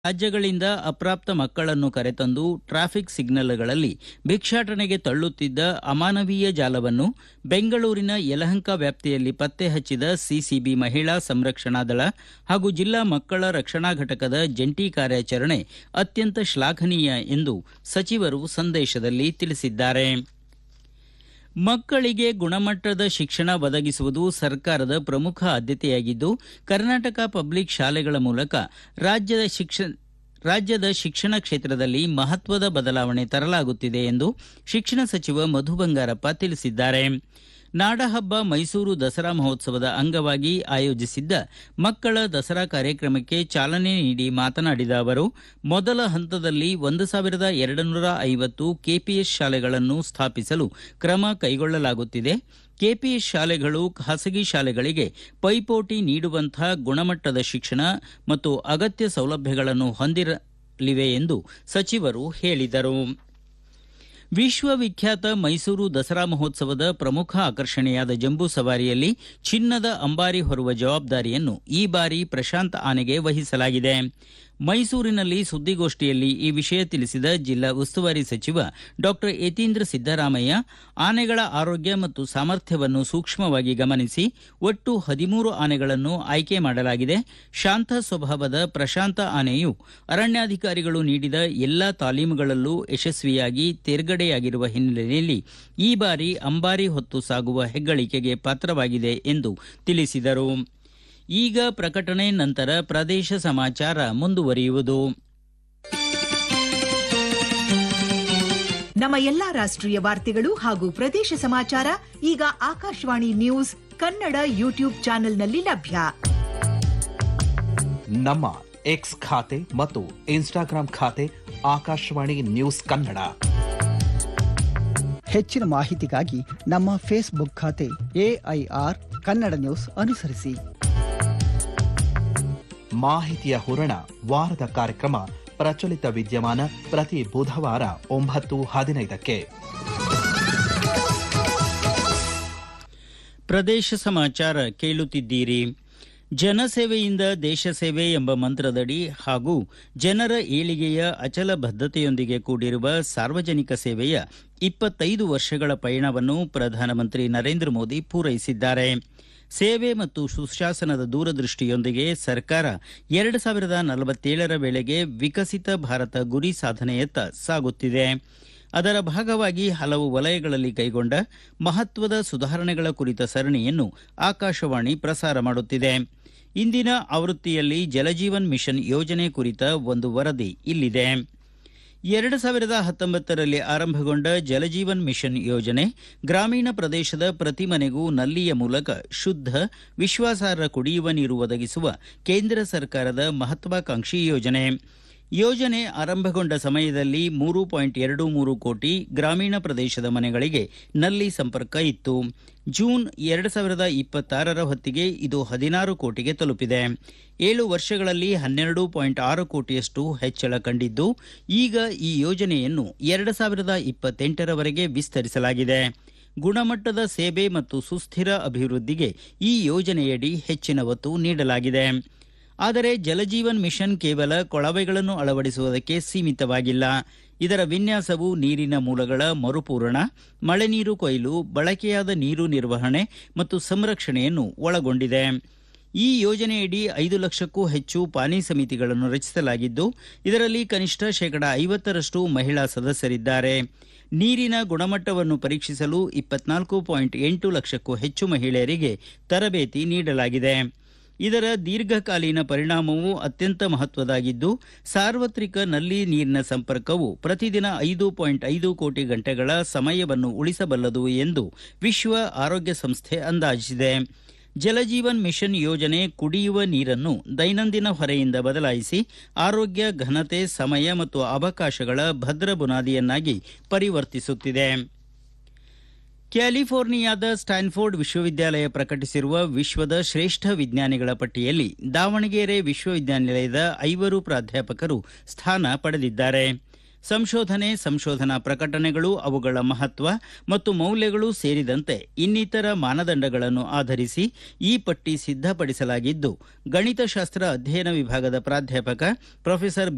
ರಾಜ್ಯಗಳಿಂದ ಅಪ್ರಾಪ್ತ ಮಕ್ಕಳನ್ನು ಕರೆತಂದು ಟ್ರಾಫಿಕ್ ಸಿಗ್ನಲ್ಗಳಲ್ಲಿ ಭಿಕ್ಷಾಟನೆಗೆ ತಳ್ಳುತ್ತಿದ್ದ ಅಮಾನವೀಯ ಜಾಲವನ್ನು ಬೆಂಗಳೂರಿನ ಯಲಹಂಕ ವ್ಯಾಪ್ತಿಯಲ್ಲಿ ಪತ್ತೆ ಹಚ್ಚಿದ ಸಿಸಿಬಿ ಮಹಿಳಾ ಸಂರಕ್ಷಣಾ ದಳ ಹಾಗೂ ಜಿಲ್ಲಾ ಮಕ್ಕಳ ರಕ್ಷಣಾ ಘಟಕದ ಜಂಟಿ ಕಾರ್ಯಾಚರಣೆ ಅತ್ಯಂತ ಶ್ಲಾಘನೀಯ ಎಂದು ಸಚಿವರು ಸಂದೇಶದಲ್ಲಿ ತಿಳಿಸಿದ್ದಾರೆ ಮಕ್ಕಳಿಗೆ ಗುಣಮಟ್ಟದ ಶಿಕ್ಷಣ ಒದಗಿಸುವುದು ಸರ್ಕಾರದ ಪ್ರಮುಖ ಆದ್ಯತೆಯಾಗಿದ್ದು ಕರ್ನಾಟಕ ಪಬ್ಲಿಕ್ ಶಾಲೆಗಳ ಮೂಲಕ ರಾಜ್ಯದ ಶಿಕ್ಷಣ ರಾಜ್ಯದ ಶಿಕ್ಷಣ ಕ್ಷೇತ್ರದಲ್ಲಿ ಮಹತ್ವದ ಬದಲಾವಣೆ ತರಲಾಗುತ್ತಿದೆ ಎಂದು ಶಿಕ್ಷಣ ಸಚಿವ ಮಧು ಬಂಗಾರಪ್ಪ ತಿಳಿಸಿದ್ದಾರೆ ನಾಡಹಬ್ಬ ಮೈಸೂರು ದಸರಾ ಮಹೋತ್ಸವದ ಅಂಗವಾಗಿ ಆಯೋಜಿಸಿದ್ದ ಮಕ್ಕಳ ದಸರಾ ಕಾರ್ಯಕ್ರಮಕ್ಕೆ ಚಾಲನೆ ನೀಡಿ ಮಾತನಾಡಿದ ಅವರು ಮೊದಲ ಹಂತದಲ್ಲಿ ಒಂದು ಸಾವಿರದ ಎರಡುನೂರ ಐವತ್ತು ಕೆಪಿಎಸ್ ಶಾಲೆಗಳನ್ನು ಸ್ಥಾಪಿಸಲು ಕ್ರಮ ಕೈಗೊಳ್ಳಲಾಗುತ್ತಿದೆ ಕೆಪಿಎಸ್ ಶಾಲೆಗಳು ಖಾಸಗಿ ಶಾಲೆಗಳಿಗೆ ಪೈಪೋಟಿ ನೀಡುವಂಥ ಗುಣಮಟ್ಟದ ಶಿಕ್ಷಣ ಮತ್ತು ಅಗತ್ಯ ಸೌಲಭ್ಯಗಳನ್ನು ಹೊಂದಿರಲಿವೆ ಎಂದು ಸಚಿವರು ಹೇಳಿದರು ವಿಶ್ವವಿಖ್ಯಾತ ಮೈಸೂರು ದಸರಾ ಮಹೋತ್ಸವದ ಪ್ರಮುಖ ಆಕರ್ಷಣೆಯಾದ ಜಂಬೂ ಸವಾರಿಯಲ್ಲಿ ಚಿನ್ನದ ಅಂಬಾರಿ ಹೊರುವ ಜವಾಬ್ದಾರಿಯನ್ನು ಈ ಬಾರಿ ಪ್ರಶಾಂತ್ ಆನೆಗೆ ವಹಿಸಲಾಗಿದೆ ಮೈಸೂರಿನಲ್ಲಿ ಸುದ್ದಿಗೋಷ್ಠಿಯಲ್ಲಿ ಈ ವಿಷಯ ತಿಳಿಸಿದ ಜಿಲ್ಲಾ ಉಸ್ತುವಾರಿ ಸಚಿವ ಡಾಕ್ಟರ್ ಯತೀಂದ್ರ ಸಿದ್ದರಾಮಯ್ಯ ಆನೆಗಳ ಆರೋಗ್ಯ ಮತ್ತು ಸಾಮರ್ಥ್ಯವನ್ನು ಸೂಕ್ಷ್ಮವಾಗಿ ಗಮನಿಸಿ ಒಟ್ಟು ಹದಿಮೂರು ಆನೆಗಳನ್ನು ಆಯ್ಕೆ ಮಾಡಲಾಗಿದೆ ಶಾಂತ ಸ್ವಭಾವದ ಪ್ರಶಾಂತ ಆನೆಯು ಅರಣ್ಯಾಧಿಕಾರಿಗಳು ನೀಡಿದ ಎಲ್ಲಾ ತಾಲೀಮುಗಳಲ್ಲೂ ಯಶಸ್ವಿಯಾಗಿ ತೇರ್ಗಡೆಯಾಗಿರುವ ಹಿನ್ನೆಲೆಯಲ್ಲಿ ಈ ಬಾರಿ ಅಂಬಾರಿ ಹೊತ್ತು ಸಾಗುವ ಹೆಗ್ಗಳಿಕೆಗೆ ಪಾತ್ರವಾಗಿದೆ ಎಂದು ತಿಳಿಸಿದರು ಈಗ ಪ್ರಕಟಣೆ ನಂತರ ಪ್ರದೇಶ ಸಮಾಚಾರ ಮುಂದುವರಿಯುವುದು ನಮ್ಮ ಎಲ್ಲಾ ರಾಷ್ಟ್ರೀಯ ವಾರ್ತೆಗಳು ಹಾಗೂ ಪ್ರದೇಶ ಸಮಾಚಾರ ಈಗ ಆಕಾಶವಾಣಿ ನ್ಯೂಸ್ ಕನ್ನಡ ಯೂಟ್ಯೂಬ್ ಚಾನೆಲ್ನಲ್ಲಿ ಲಭ್ಯ ನಮ್ಮ ಎಕ್ಸ್ ಖಾತೆ ಮತ್ತು ಇನ್ಸ್ಟಾಗ್ರಾಂ ಖಾತೆ ಆಕಾಶವಾಣಿ ನ್ಯೂಸ್ ಕನ್ನಡ ಹೆಚ್ಚಿನ ಮಾಹಿತಿಗಾಗಿ ನಮ್ಮ ಫೇಸ್ಬುಕ್ ಖಾತೆ ಎಐಆರ್ ಕನ್ನಡ ನ್ಯೂಸ್ ಅನುಸರಿಸಿ ಮಾಹಿತಿಯ ಹೂರಣ ವಾರದ ಕಾರ್ಯಕ್ರಮ ಪ್ರಚಲಿತ ವಿದ್ಯಮಾನ ಪ್ರತಿ ಬುಧವಾರ ಒಂಬತ್ತು ಹದಿನೈದಕ್ಕೆ ಪ್ರದೇಶ ಸಮಾಚಾರ ಕೇಳುತ್ತಿದ್ದೀರಿ ಜನಸೇವೆಯಿಂದ ದೇಶ ಸೇವೆ ಎಂಬ ಮಂತ್ರದಡಿ ಹಾಗೂ ಜನರ ಏಳಿಗೆಯ ಅಚಲ ಬದ್ಧತೆಯೊಂದಿಗೆ ಕೂಡಿರುವ ಸಾರ್ವಜನಿಕ ಸೇವೆಯ ಇಪ್ಪತ್ತೈದು ವರ್ಷಗಳ ಪಯಣವನ್ನು ಪ್ರಧಾನಮಂತ್ರಿ ನರೇಂದ್ರ ಮೋದಿ ಪೂರೈಸಿದ್ದಾರೆ ಸೇವೆ ಮತ್ತು ಸುಶಾಸನದ ದೂರದೃಷ್ಟಿಯೊಂದಿಗೆ ಸರ್ಕಾರ ಎರಡು ಸಾವಿರದ ನಲವತ್ತೇಳರ ವೇಳೆಗೆ ವಿಕಸಿತ ಭಾರತ ಗುರಿ ಸಾಧನೆಯತ್ತ ಸಾಗುತ್ತಿದೆ ಅದರ ಭಾಗವಾಗಿ ಹಲವು ವಲಯಗಳಲ್ಲಿ ಕೈಗೊಂಡ ಮಹತ್ವದ ಸುಧಾರಣೆಗಳ ಕುರಿತ ಸರಣಿಯನ್ನು ಆಕಾಶವಾಣಿ ಪ್ರಸಾರ ಮಾಡುತ್ತಿದೆ ಇಂದಿನ ಆವೃತ್ತಿಯಲ್ಲಿ ಜಲಜೀವನ್ ಮಿಷನ್ ಯೋಜನೆ ಕುರಿತ ಒಂದು ವರದಿ ಇಲ್ಲಿದೆ ಎರಡು ಸಾವಿರದ ಹತ್ತೊಂಬತ್ತರಲ್ಲಿ ಆರಂಭಗೊಂಡ ಜಲಜೀವನ್ ಮಿಷನ್ ಯೋಜನೆ ಗ್ರಾಮೀಣ ಪ್ರದೇಶದ ಪ್ರತಿ ಮನೆಗೂ ನಲ್ಲಿಯ ಮೂಲಕ ಶುದ್ಧ ವಿಶ್ವಾಸಾರ್ಹ ಕುಡಿಯುವ ನೀರು ಒದಗಿಸುವ ಕೇಂದ್ರ ಸರ್ಕಾರದ ಮಹತ್ವಾಕಾಂಕ್ಷಿ ಯೋಜನೆ ಯೋಜನೆ ಆರಂಭಗೊಂಡ ಸಮಯದಲ್ಲಿ ಮೂರು ಪಾಯಿಂಟ್ ಎರಡು ಮೂರು ಕೋಟಿ ಗ್ರಾಮೀಣ ಪ್ರದೇಶದ ಮನೆಗಳಿಗೆ ನಲ್ಲಿ ಸಂಪರ್ಕ ಇತ್ತು ಜೂನ್ ಎರಡು ಸಾವಿರದ ಇಪ್ಪತ್ತಾರರ ಹೊತ್ತಿಗೆ ಇದು ಹದಿನಾರು ಕೋಟಿಗೆ ತಲುಪಿದೆ ಏಳು ವರ್ಷಗಳಲ್ಲಿ ಹನ್ನೆರಡು ಪಾಯಿಂಟ್ ಆರು ಕೋಟಿಯಷ್ಟು ಹೆಚ್ಚಳ ಕಂಡಿದ್ದು ಈಗ ಈ ಯೋಜನೆಯನ್ನು ಎರಡು ಸಾವಿರದ ಇಪ್ಪತ್ತೆಂಟರವರೆಗೆ ವಿಸ್ತರಿಸಲಾಗಿದೆ ಗುಣಮಟ್ಟದ ಸೇವೆ ಮತ್ತು ಸುಸ್ಥಿರ ಅಭಿವೃದ್ಧಿಗೆ ಈ ಯೋಜನೆಯಡಿ ಹೆಚ್ಚಿನ ಒತ್ತು ನೀಡಲಾಗಿದೆ ಆದರೆ ಜಲಜೀವನ್ ಮಿಷನ್ ಕೇವಲ ಕೊಳವೆಗಳನ್ನು ಅಳವಡಿಸುವುದಕ್ಕೆ ಸೀಮಿತವಾಗಿಲ್ಲ ಇದರ ವಿನ್ಯಾಸವು ನೀರಿನ ಮೂಲಗಳ ಮರುಪೂರಣ ಮಳೆ ನೀರು ಕೊಯ್ಲು ಬಳಕೆಯಾದ ನೀರು ನಿರ್ವಹಣೆ ಮತ್ತು ಸಂರಕ್ಷಣೆಯನ್ನು ಒಳಗೊಂಡಿದೆ ಈ ಯೋಜನೆಯಡಿ ಐದು ಲಕ್ಷಕ್ಕೂ ಹೆಚ್ಚು ಪಾನಿ ಸಮಿತಿಗಳನ್ನು ರಚಿಸಲಾಗಿದ್ದು ಇದರಲ್ಲಿ ಕನಿಷ್ಠ ಶೇಕಡಾ ಐವತ್ತರಷ್ಟು ಮಹಿಳಾ ಸದಸ್ಯರಿದ್ದಾರೆ ನೀರಿನ ಗುಣಮಟ್ಟವನ್ನು ಪರೀಕ್ಷಿಸಲು ಇಪ್ಪತ್ನಾಲ್ಕು ಪಾಯಿಂಟ್ ಎಂಟು ಲಕ್ಷಕ್ಕೂ ಹೆಚ್ಚು ಮಹಿಳೆಯರಿಗೆ ತರಬೇತಿ ನೀಡಲಾಗಿದೆ ಇದರ ದೀರ್ಘಕಾಲೀನ ಪರಿಣಾಮವು ಅತ್ಯಂತ ಮಹತ್ವದಾಗಿದ್ದು ಸಾರ್ವತ್ರಿಕ ನಲ್ಲಿ ನೀರಿನ ಸಂಪರ್ಕವು ಪ್ರತಿದಿನ ಐದು ಪಾಯಿಂಟ್ ಐದು ಕೋಟಿ ಗಂಟೆಗಳ ಸಮಯವನ್ನು ಉಳಿಸಬಲ್ಲದು ಎಂದು ವಿಶ್ವ ಆರೋಗ್ಯ ಸಂಸ್ಥೆ ಅಂದಾಜಿಸಿದೆ ಜಲಜೀವನ್ ಮಿಷನ್ ಯೋಜನೆ ಕುಡಿಯುವ ನೀರನ್ನು ದೈನಂದಿನ ಹೊರೆಯಿಂದ ಬದಲಾಯಿಸಿ ಆರೋಗ್ಯ ಘನತೆ ಸಮಯ ಮತ್ತು ಅವಕಾಶಗಳ ಭದ್ರ ಬುನಾದಿಯನ್ನಾಗಿ ಪರಿವರ್ತಿಸುತ್ತಿದೆ ಕ್ಯಾಲಿಫೋರ್ನಿಯಾದ ಸ್ಟ್ಯಾನ್ಫೋರ್ಡ್ ವಿಶ್ವವಿದ್ಯಾಲಯ ಪ್ರಕಟಿಸಿರುವ ವಿಶ್ವದ ಶ್ರೇಷ್ಠ ವಿಜ್ಞಾನಿಗಳ ಪಟ್ಟಿಯಲ್ಲಿ ದಾವಣಗೆರೆ ವಿಶ್ವವಿದ್ಯಾನಿಲಯದ ಐವರು ಪ್ರಾಧ್ಯಾಪಕರು ಸ್ಥಾನ ಪಡೆದಿದ್ದಾರೆ ಸಂಶೋಧನೆ ಸಂಶೋಧನಾ ಪ್ರಕಟಣೆಗಳು ಅವುಗಳ ಮಹತ್ವ ಮತ್ತು ಮೌಲ್ಯಗಳು ಸೇರಿದಂತೆ ಇನ್ನಿತರ ಮಾನದಂಡಗಳನ್ನು ಆಧರಿಸಿ ಈ ಪಟ್ಟಿ ಸಿದ್ಧಪಡಿಸಲಾಗಿದ್ದು ಗಣಿತಶಾಸ್ತ್ರ ಅಧ್ಯಯನ ವಿಭಾಗದ ಪ್ರಾಧ್ಯಾಪಕ ಪ್ರೊಫೆಸರ್